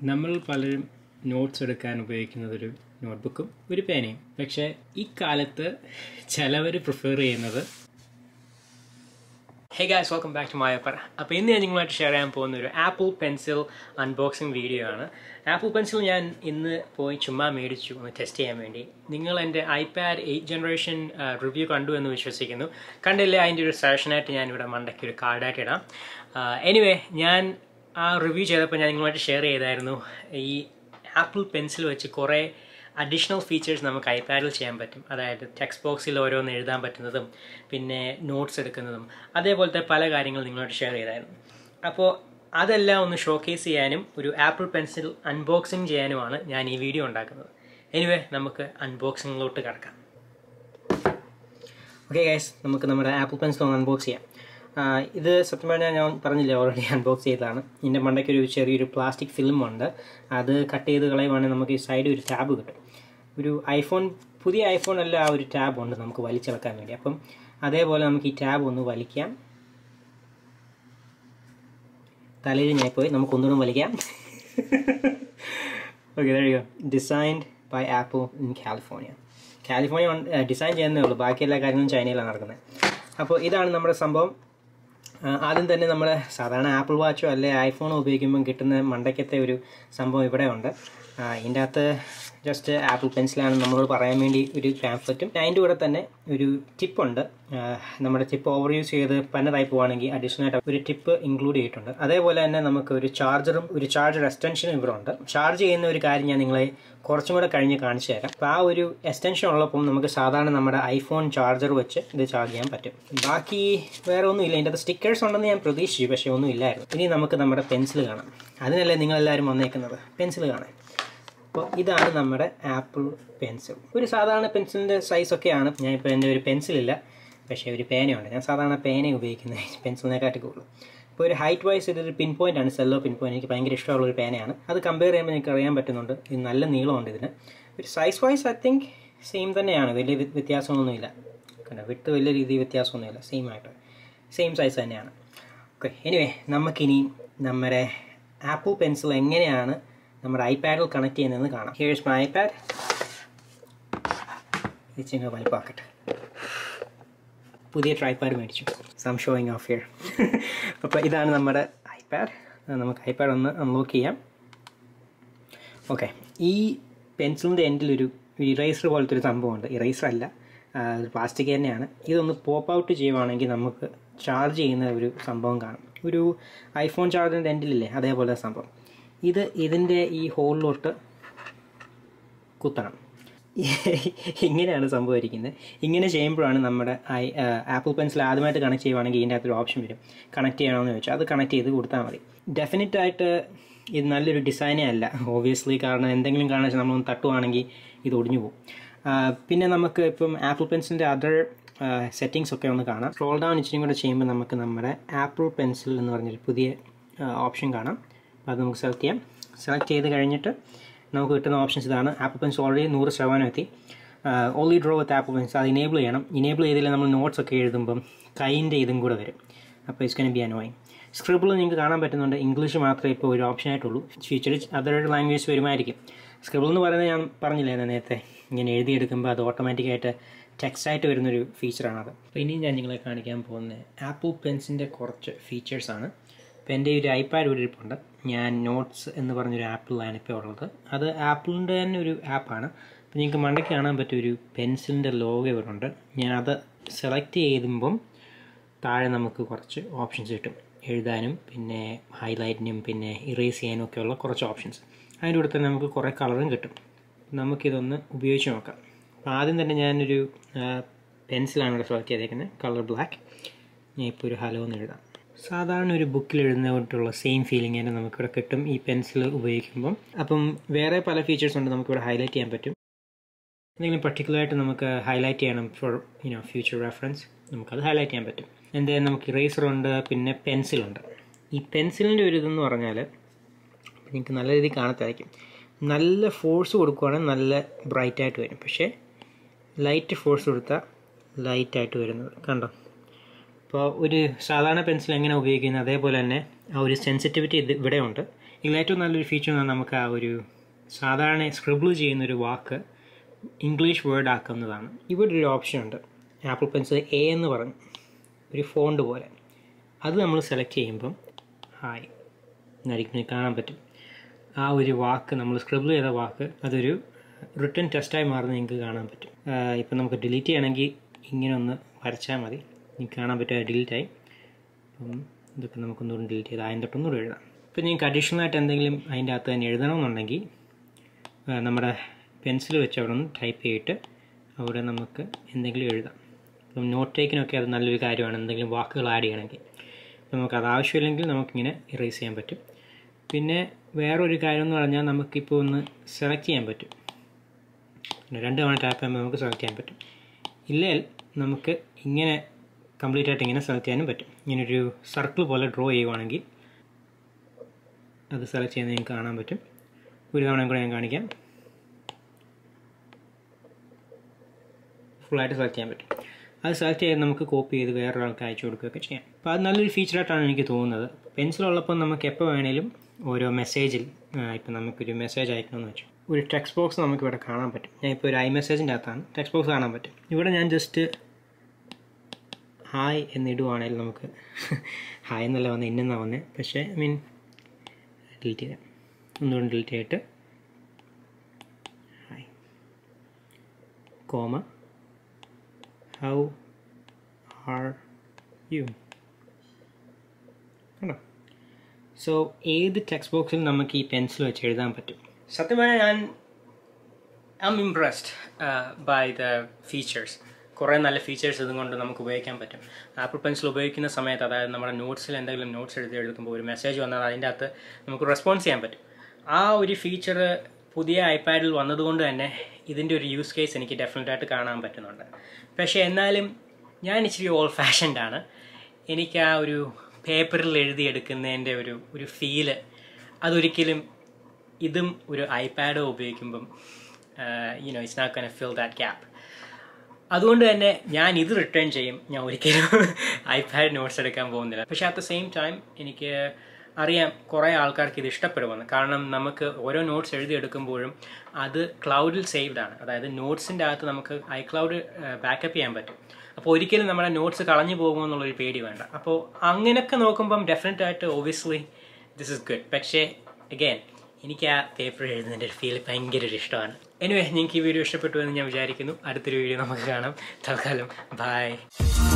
നമ്മൾ പലരും നോട്ട്സ് എടുക്കാൻ ഉപയോഗിക്കുന്നത് ഒരു നോട്ട്ബുക്കും ഒരു പേനയും പക്ഷേ ഈ കാലത്ത് ചിലവർ പ്രിഫർ ചെയ്യുന്നത് hey guys welcome back to മായപ്പർ അപ്പോൾ ഇന്ന് ഞാൻ നിങ്ങളുമായിട്ട് ഷെയർ ചെയ്യാൻ പോകുന്ന ഒരു ആപ്പിൾ പെൻസിൽ അൺബോക്സിങ് വീഡിയോ ആണ് ആപ്പിൾ പെൻസിൽ ഞാൻ ഇന്ന് പോയി ചുമ്മാ മേടിച്ചു ഒന്ന് ടെസ്റ്റ് ചെയ്യാൻ വേണ്ടി നിങ്ങൾ എൻ്റെ ഐപാഡ് എയ്റ്റ് ജനറേഷൻ റിവ്യൂ കണ്ടു എന്ന് വിശ്വസിക്കുന്നു കണ്ടില്ലേ അതിൻ്റെ ഒരു സെഷനായിട്ട് ഞാൻ ഇവിടെ മണ്ടയ്ക്ക് ഒരു കാർഡായിട്ട് ഇടാം എനിവേ ഞാൻ ആ റിവ്യൂ ചെയ്തപ്പോൾ ഞാൻ നിങ്ങളുമായിട്ട് ഷെയർ ചെയ്തായിരുന്നു ഈ ആപ്പിൾ പെൻസിൽ വെച്ച് കുറേ അഡീഷണൽ ഫീച്ചേഴ്സ് നമുക്ക് ഐപാഡിൽ ചെയ്യാൻ പറ്റും അതായത് ടെക്സ്റ്റ് ബോക്സിൽ ഓരോന്ന് എഴുതാൻ പറ്റുന്നതും പിന്നെ നോട്ട്സ് എടുക്കുന്നതും അതേപോലത്തെ പല കാര്യങ്ങൾ നിങ്ങളോട് ഷെയർ ചെയ്തായിരുന്നു അപ്പോൾ അതെല്ലാം ഒന്ന് ഷോക്കേസ് ചെയ്യാനും ഒരു ആപ്പിൾ പെൻസിൽ അൺബോക്സിങ് ചെയ്യാനുമാണ് ഞാൻ ഈ വീഡിയോ ഉണ്ടാക്കുന്നത് എനിവേ നമുക്ക് അൺബോക്സിങ്ങിലോട്ട് കിടക്കാം ഓക്കെ ഗൈസ് നമുക്ക് നമ്മുടെ ആപ്പിൾ പെൻസിൽ ഒന്ന് അൺബോക്സ് ചെയ്യാം ഇത് സത്യം പറഞ്ഞാൽ ഞാൻ പറഞ്ഞില്ലേ ഓൾറെഡി അൺബോക്സ് ചെയ്തതാണ് ഇതിൻ്റെ മണ്ടയ്ക്ക് ഒരു ചെറിയൊരു പ്ലാസ്റ്റിക് ഫിലിം ഉണ്ട് അത് കട്ട് ചെയ്ത് കളയുവാണെങ്കിൽ നമുക്ക് ഈ സൈഡിൽ ഒരു ടാബ് കിട്ടും ഒരു ഐഫോൺ പുതിയ ഐഫോൺ അല്ല ആ ഒരു ടാബ് ഉണ്ട് നമുക്ക് വലിച്ചിളക്കാൻ വേണ്ടി അപ്പം അതേപോലെ നമുക്ക് ഈ ടാബ് ഒന്ന് വലിക്കാം തലയിൽ ഞാൻ പോയി നമുക്ക് ഒന്നുകൂടെ വലിക്കാം ഓക്കെ കഴിയുക designed by Apple in California California design ചെയ്യുന്നേ ഉള്ളൂ ബാക്കി എല്ലാ കാര്യങ്ങളും ചൈനയിലാണ് നടക്കുന്നത് അപ്പോൾ ഇതാണ് നമ്മുടെ സംഭവം ആദ്യം തന്നെ നമ്മൾ സാധാരണ ആപ്പിൾ വാച്ചോ അല്ലെ ഐഫോണോ ഉപയോഗിക്കുമ്പം കിട്ടുന്ന മണ്ടയ്ക്കത്തെ ഒരു സംഭവം ഇവിടെ ഉണ്ട് ഇതിൻ്റെ അകത്ത് ജസ്റ്റ് ആപ്പിൾ പെൻസിലാണ് നമ്മളോട് പറയാൻ വേണ്ടി ഒരു പാംഫ്ലറ്റും അതിൻ്റെ കൂടെ തന്നെ ഒരു ടിപ്പുണ്ട് നമ്മുടെ ടിപ്പ് ഓവർ യൂസ് ചെയ്ത് പന്നതായി പോവുകയാണെങ്കിൽ അഡീഷണൽ ആയിട്ട് ഒരു ടിപ്പ് ഇൻക്ലൂഡ് ചെയ്തിട്ടുണ്ട് അതേപോലെ തന്നെ നമുക്ക് ഒരു ചാർജറും ഒരു ചാർജർ എക്സ്റ്റൻഷനും ഇവിടെ ഉണ്ട് ചാർജ് ചെയ്യുന്ന ഒരു കാര്യം ഞാൻ നിങ്ങളെ കുറച്ചും കൂടെ കഴിഞ്ഞ് കാണിച്ചു തരാം അപ്പോൾ ആ ഒരു എക്സ്റ്റൻഷൻ ഉള്ളപ്പം നമുക്ക് സാധാരണ നമ്മുടെ ഐഫോൺ ചാർജർ വെച്ച് ഇത് ചാർജ് ചെയ്യാൻ പറ്റും ബാക്കി വേറെ ഒന്നും ഇല്ല ഇതിൻ്റെ അകത്ത് സ്റ്റിക്കേഴ്സ് ഉണ്ടെന്ന് ഞാൻ പ്രതീക്ഷിച്ചു പക്ഷേ ഒന്നും ഇല്ലായിരുന്നു ഇനി നമുക്ക് നമ്മുടെ പെൻസിൽ കാണാം അതിനല്ലേ നിങ്ങളെല്ലാവരും വന്നേക്കുന്നത് പെൻസിൽ കാണാൻ അപ്പോൾ ഇതാണ് നമ്മുടെ ആപ്പിൾ പെൻസിൽ ഒരു സാധാരണ പെൻസിലിൻ്റെ സൈസൊക്കെയാണ് ഞാൻ ഇപ്പോൾ എൻ്റെ ഒരു പെൻസിലില്ല പക്ഷേ ഒരു പേനയുണ്ട് ഞാൻ സാധാരണ പേന ഉപയോഗിക്കുന്നത് പെൻസിലിനെക്കാട്ടി കൂടുതൽ ഇപ്പോൾ ഒരു ഹൈറ്റ് വൈസ് ഇതൊരു പിൻ പോയിന്റ് ആണ് സെല്ലോ പിൻ പോയിന്റ് എനിക്ക് ഭയങ്കര ഇഷ്ടമുള്ള ഒരു പേനയാണ് അത് കമ്പയർ ചെയ്യുമ്പോൾ എനിക്ക് അറിയാൻ പറ്റുന്നുണ്ട് ഇത് നല്ല നീളമുണ്ട് ഇതിന് ഒരു size wise I think same തന്നെയാണ് വലിയ വ്യത്യാസമൊന്നുമില്ല കണ്ടോ വിട്ട് വലിയ രീതിയിൽ വ്യത്യാസമൊന്നുമില്ല സെയിം ആയിട്ട് സെയിം സൈസ് തന്നെയാണ് ഓക്കെ എനിവേ നമുക്കിനി നമ്മുടെ ആപ്പിൾ പെൻസിൽ എങ്ങനെയാണ് നമ്മുടെ ഐപാഡിൽ കണക്ട് ചെയ്യുന്നതെന്ന് കാണാം ഹിയേഴ്സ് മൈ ഐപാഡ് ഇച്ചിങ്ങ വലിപ്പാക്കട്ടെ പുതിയ ട്രൈപാഡ് മേടിച്ചു സം ഷോയിങ് ഓഫ് ഹിയർ അപ്പോൾ ഇതാണ് നമ്മുടെ ഐപാഡ് നമുക്ക് ഐപാഡ് ഒന്ന് അൺലോക്ക് ചെയ്യാം ഓക്കെ ഈ പെൻസിലിൻ്റെ എൻഡിലൊരു ഇറേസർ പോലത്തെ ഒരു സംഭവമുണ്ട് ഇറേസർ അല്ല പ്ലാസ്റ്റിക് തന്നെയാണ് ഇതൊന്ന് പോപ്പ് ഔട്ട് ചെയ്യുവാണെങ്കിൽ നമുക്ക് ചാർജ് ചെയ്യുന്ന ഒരു സംഭവം കാണും ഒരു ഐഫോൺ ചാർജറിൻ്റെ എൻഡിലില്ലേ അതേപോലെ സംഭവം ഇത് ഇതിൻ്റെ ഈ ഹോളിലോട്ട് കുത്തണം ഇങ്ങനെയാണ് സംഭവം ഇരിക്കുന്നത് ഇങ്ങനെ ചെയ്യുമ്പോഴാണ് നമ്മുടെ ഐ ആപ്പിൾ പെൻസിൽ ആദ്യമായിട്ട് കണക്ട് ചെയ്യുവാണെങ്കിൽ ഇതിൻ്റെ അകത്തൊരു ഓപ്ഷൻ വരും കണക്ട് ചെയ്യണമെന്ന് ചോദിച്ചാൽ അത് കണക്ട് ചെയ്ത് കൊടുത്താൽ മതി ഡെഫിനറ്റ് ആയിട്ട് ഇത് നല്ലൊരു ഡിസൈനേ അല്ല ഓബിയസ്ലി കാരണം എന്തെങ്കിലും കാരണം വെച്ചാൽ നമ്മളൊന്ന് തട്ടുവാണെങ്കിൽ ഇത് ഒടിഞ്ഞു പോകും പിന്നെ നമുക്ക് ഇപ്പം ആപ്പിൾ പെൻസിലിൻ്റെ അതർ സെറ്റിങ്സ് ഒക്കെ ഒന്ന് കാണാം സ്ക്രോൾ ഡൗൺ ഇച്ചിരി കൂടെ ചെയ്യുമ്പോൾ നമുക്ക് നമ്മുടെ ആപ്പിൾ പെൻസിൽ എന്ന് പറഞ്ഞൊരു പുതിയ ഓപ്ഷൻ കാണാം അപ്പോൾ അത് നമുക്ക് സെലക്ട് ചെയ്യാം സെലക്ട് ചെയ്ത് കഴിഞ്ഞിട്ട് നമുക്ക് കിട്ടുന്ന ഓപ്ഷൻസ് ഇതാണ് ആപ്പിൾ പെൻസിൽ ഓൾറെഡി നൂറ് ശതമാനം എത്തി only draw with Apple pencil അത് ഇനേബിൾ ചെയ്യണം ഇനേബിൾ ചെയ്തില്ല നമ്മൾ നോട്ട്സ് ഒക്കെ എഴുതുമ്പം കൈൻ്റെ ഇതും കൂടെ വരും അപ്പോൾ it's can be annoying scribble നിങ്ങൾക്ക് കാണാൻ പറ്റുന്നുണ്ട് ഇംഗ്ലീഷ് മാത്രമേ ഇപ്പോൾ ഒരു ഓപ്ഷൻ ആയിട്ടുള്ളൂ ഫ്യൂച്ചറിൽ അതർ ലാംഗ്വേജ് വരുമായിരിക്കും സ്ക്രിബിൾ എന്ന് പറയുന്നത് ഞാൻ പറഞ്ഞില്ലേ നേരത്തെ ഇങ്ങനെ എഴുതിയെടുക്കുമ്പോൾ അത് ഓട്ടോമാറ്റിക്കായിട്ട് ടെക്സ്റ്റായിട്ട് വരുന്നൊരു ഫീച്ചറാണത് അപ്പോൾ ഇനി ഞാൻ നിങ്ങളെ കാണിക്കാൻ പോകുന്നത് ആപ്പിൾ പെൻസിൻ്റെ കുറച്ച് ഫീച്ചേഴ്സാണ് ഇപ്പോൾ എൻ്റെ ഒരു ഐപാഡ് ഇവിടെ ഇരിപ്പുണ്ട് ഞാൻ നോട്ട്സ് എന്ന് പറഞ്ഞൊരു ആപ്പിളാണ് ഇപ്പോൾ ഉള്ളത് അത് ആപ്പിളിൻ്റെ തന്നെ ഒരു ആപ്പാണ് അപ്പോൾ നിങ്ങൾക്ക് മണ്ടയ്ക്ക് കാണാൻ പറ്റിയ ഒരു പെൻസിലിൻ്റെ ലോഗോ ഇവിടെ ഉണ്ട് ഞാനത് സെലക്ട് ചെയ്യുമ്പം താഴെ നമുക്ക് കുറച്ച് ഓപ്ഷൻസ് കിട്ടും എഴുതാനും പിന്നെ ഹൈലൈറ്റിനും പിന്നെ ഇറേസ് ചെയ്യാനും ഒക്കെയുള്ള കുറച്ച് ഓപ്ഷൻസ് അതിൻ്റെ കൂടെ തന്നെ നമുക്ക് കുറേ കളറും കിട്ടും നമുക്കിതൊന്ന് ഉപയോഗിച്ച് നോക്കാം അപ്പോൾ ആദ്യം തന്നെ ഞാനൊരു പെൻസിലാണ് ഇവിടെ സെലക്ട് ചെയ്തേക്കുന്നത് കളർ ബ്ലാക്ക് ഞാൻ ഇപ്പോൾ ഒരു ഹലോ എന്ന് എഴുതാം സാധാരണ ഒരു ബുക്കിൽ എഴുതുന്നതായിട്ടുള്ള സെയിം ഫീലിംഗ് തന്നെ നമുക്കിവിടെ കിട്ടും ഈ പെൻസിൽ ഉപയോഗിക്കുമ്പം അപ്പം വേറെ പല ഫീച്ചേഴ്സ് ഉണ്ട് നമുക്കിവിടെ ഹൈലൈറ്റ് ചെയ്യാൻ പറ്റും എന്തെങ്കിലും പർട്ടിക്കുലറായിട്ട് നമുക്ക് ഹൈലൈറ്റ് ചെയ്യണം ഫോർ യുനോ ഫ്യൂച്ചർ റെഫറൻസ് നമുക്കത് ഹൈലൈറ്റ് ചെയ്യാൻ പറ്റും എന്തായാലും നമുക്ക് ഇറേസറുണ്ട് പിന്നെ പെൻസിലുണ്ട് ഈ പെൻസിലിൻ്റെ ഒരു ഇതെന്ന് പറഞ്ഞാൽ നിങ്ങൾക്ക് നല്ല രീതിയിൽ കാണത്തായിരിക്കും നല്ല ഫോഴ്സ് കൊടുക്കുകയാണെങ്കിൽ നല്ല ബ്രൈറ്റായിട്ട് വരും പക്ഷേ ലൈറ്റ് ഫോഴ്സ് കൊടുത്താൽ ലൈറ്റായിട്ട് വരുന്നത് കണ്ടോ ഇപ്പോൾ ഒരു സാധാരണ പെൻസിൽ എങ്ങനെ ഉപയോഗിക്കുന്നത് അതേപോലെ തന്നെ ആ ഒരു സെൻസിറ്റിവിറ്റി ഇത് ഇവിടെ ഉണ്ട് ഇതിൽ ഏറ്റവും നല്ലൊരു ഫീച്ചർ എന്ന് പറഞ്ഞാൽ നമുക്ക് ആ ഒരു സാധാരണ സ്ക്രിബിൾ ചെയ്യുന്നൊരു വാക്ക് ഇംഗ്ലീഷ് വേർഡ് ആക്കുന്നതാണ് ഇവിടെ ഒരു ഓപ്ഷൻ ഉണ്ട് ആപ്പിൾ പെൻസിൽ എ എന്ന് പറഞ്ഞു ഒരു ഫോണ്ട് പോലെ അത് നമ്മൾ സെലക്ട് ചെയ്യുമ്പം ഹായ് എന്നായിരിക്കും നിങ്ങൾക്ക് കാണാൻ പറ്റും ആ ഒരു വാക്ക് നമ്മൾ സ്ക്രിബിൾ ചെയ്ത വാക്ക് അതൊരു റിട്ടേൺ ടെസ്റ്റായി മാറുന്നത് നിങ്ങൾക്ക് കാണാൻ പറ്റും ഇപ്പം നമുക്ക് ഡിലീറ്റ് ചെയ്യണമെങ്കിൽ ഇങ്ങനെ ഒന്ന് വരച്ചാൽ മതി നിങ്ങൾക്ക് കാണാൻ പറ്റും ഡിലീറ്റായി അപ്പം ഇതൊക്കെ നമുക്കൊന്നുകൂടി ഡിലീറ്റ് ചെയ്ത് അതിൻ്റെ തൊട്ടൊന്നുകൂടി എഴുതാം ഇപ്പം നിങ്ങൾക്ക് അഡീഷണൽ ആയിട്ട് എന്തെങ്കിലും അതിൻ്റെ അകത്ത് തന്നെ എഴുതണമെന്നുണ്ടെങ്കിൽ ആ, നമ്മുടെ പെൻസിൽ വെച്ച് അവിടെ ഒന്ന് ടൈപ്പ് ചെയ്തിട്ട് അവിടെ നമുക്ക് എന്തെങ്കിലും എഴുതാം ഇപ്പം നോട്ട് ടേക്കിനൊക്കെ അത് നല്ലൊരു കാര്യമാണ് എന്തെങ്കിലും വാക്കുകൾ ആഡ് ചെയ്യണമെങ്കിൽ അപ്പം നമുക്ക് അത് ആവശ്യമില്ലെങ്കിൽ നമുക്കിങ്ങനെ ഇറേസ് ചെയ്യാൻ പറ്റും പിന്നെ വേറൊരു കാര്യം എന്ന് പറഞ്ഞാൽ നമുക്കിപ്പോൾ ഒന്ന് സെലക്ട് ചെയ്യാൻ പറ്റും പിന്നെ രണ്ട് തവണ ടാപ്പ് ചെയ്യുമ്പോൾ നമുക്ക് സെലക്ട് ചെയ്യാൻ പറ്റും ഇല്ലെങ്കിൽ നമുക്ക് ഇങ്ങനെ കംപ്ലീറ്റ് ആയിട്ട് ഇങ്ങനെ സെലക്ട് ചെയ്യാനും പറ്റും ഇങ്ങനൊരു സർക്കിൾ പോലെ ഡ്രോ ചെയ്യുവാണെങ്കിൽ അത് സെലക്ട് ചെയ്യുന്നത് നിങ്ങൾക്ക് കാണാൻ പറ്റും ഒരു തവണ കൂടെ ഞാൻ കാണിക്കാം ഫുള്ളായിട്ട് സെലക്ട് ചെയ്യാൻ പറ്റും അത് സെലക്ട് ചെയ്ത് നമുക്ക് കോപ്പി ചെയ്ത് വേറൊരാൾക്ക് അയച്ചു കൊടുക്കുകയൊക്കെ ചെയ്യാം അപ്പോൾ അത് നല്ലൊരു ഫീച്ചറായിട്ടാണ് എനിക്ക് തോന്നുന്നത് പെൻസിലുള്ളപ്പോൾ നമുക്ക് എപ്പോൾ വേണേലും ഓരോ മെസ്സേജിൽ ഇപ്പം നമുക്കൊരു മെസ്സേജ് അയക്കണമെന്ന് വെച്ചു ഒരു ടെക്സ്റ്റ് ബോക്സ് നമുക്ക് ഇവിടെ കാണാൻ പറ്റും ഞാൻ ഇപ്പോൾ ഒരു ഐ മെസ്സേജിൻ്റെ അകത്താണ് ടെക്സ്റ്റ് ബോക്സ് കാണാൻ പറ്റും ഇവിടെ ഞാൻ ജസ്റ്റ് ഹായ് എന്നിടുവാണെങ്കിൽ നമുക്ക് ഹായ് എന്നല്ല വന്നത് ഇന്നെന്നാണ് വന്നത് പക്ഷേ ഐ മീൻ ഡിലീറ്റ് ചെയ്യാം ഒന്നുകൂടി ഡിലീറ്റ് ചെയ്തിട്ട് hi comma how are you കണ്ടോ സോ ഏത് ടെക്സ്റ്റ് ബോക്സിൽ നമുക്ക് ഈ പെൻസിൽ വെച്ച് എഴുതാൻ പറ്റും സത്യം പറഞ്ഞാൽ ഞാൻ I am impressed by the features കുറേ നല്ല ഫീച്ചേഴ്സ് ഇതുകൊണ്ട് നമുക്ക് ഉപയോഗിക്കാൻ പറ്റും ആപ്പിൾ പെൻസിൽ ഉപയോഗിക്കുന്ന സമയത്ത് അതായത് നമ്മുടെ നോട്ട്സിൽ എന്തെങ്കിലും നോട്ട്സ് എഴുതി എടുക്കുമ്പോൾ ഒരു മെസ്സേജ് വന്നാൽ അതിൻ്റെ അകത്ത് നമുക്ക് റെസ്പോൺസ് ചെയ്യാൻ പറ്റും ആ ഒരു ഫീച്ചർ പുതിയ ഐപാഡിൽ വന്നതുകൊണ്ട് തന്നെ ഇതിൻ്റെ ഒരു യൂസ് കേസ് എനിക്ക് ഡെഫിനറ്റ് ആയിട്ട് കാണാൻ പറ്റുന്നുണ്ട് പക്ഷേ എന്നാലും ഞാൻ ഇച്ചിരി ഓൾ ഫാഷൻഡ് ആണ് എനിക്ക് ആ ഒരു പേപ്പറിൽ എഴുതിയെടുക്കുന്നതിൻ്റെ ഒരു ഒരു ഫീല് അതൊരിക്കലും ഇതും ഒരു ഐപാഡോ ഉപയോഗിക്കുമ്പം you know it's not can fill that gap അതുകൊണ്ട് തന്നെ ഞാൻ ഇത് റിട്ടേൺ ചെയ്യും ഞാൻ ഒരിക്കലും ഐപാഡ് നോട്ട്സ് എടുക്കാൻ പോകുന്നില്ല പക്ഷേ അറ്റ് ദ സെയിം ടൈം എനിക്ക് അറിയാം കുറേ ആൾക്കാർക്ക് ഇത് ഇഷ്ടപ്പെടുമെന്ന് കാരണം നമുക്ക് ഓരോ നോട്ട്സ് എഴുതിയെടുക്കുമ്പോഴും അത് ക്ലൗഡിൽ സേവ്ഡ് ആണ് അതായത് നോട്ട്സിൻ്റെ അകത്ത് നമുക്ക് ഐക്ലൗഡ് ബാക്കപ്പ് ചെയ്യാൻ പറ്റും അപ്പോൾ ഒരിക്കലും നമ്മുടെ നോട്ട്സ് കളഞ്ഞു പോകുമോ എന്നുള്ളൊരു പേടി വേണ്ട അപ്പോൾ അങ്ങനെയൊക്കെ നോക്കുമ്പം ഡെഫിനറ്റ് ആയിട്ട് ഒബ്വിയസ്ലി ദിസ് ഇസ് ഗുഡ് പക്ഷേ അഗൈൻ എനിക്ക് ആ പേപ്പർ എഴുതുന്നതിൻ്റെ ഒരു ഫീൽ ഭയങ്കര ഒരു ഇഷ്ടമാണ് എനിവേ നിങ്ങൾക്ക് ഈ വീഡിയോ ഇഷ്ടപ്പെട്ടു എന്ന് ഞാൻ വിചാരിക്കുന്നു അടുത്തൊരു വീഡിയോ നമുക്ക് കാണാം തൽക്കാലം ബൈ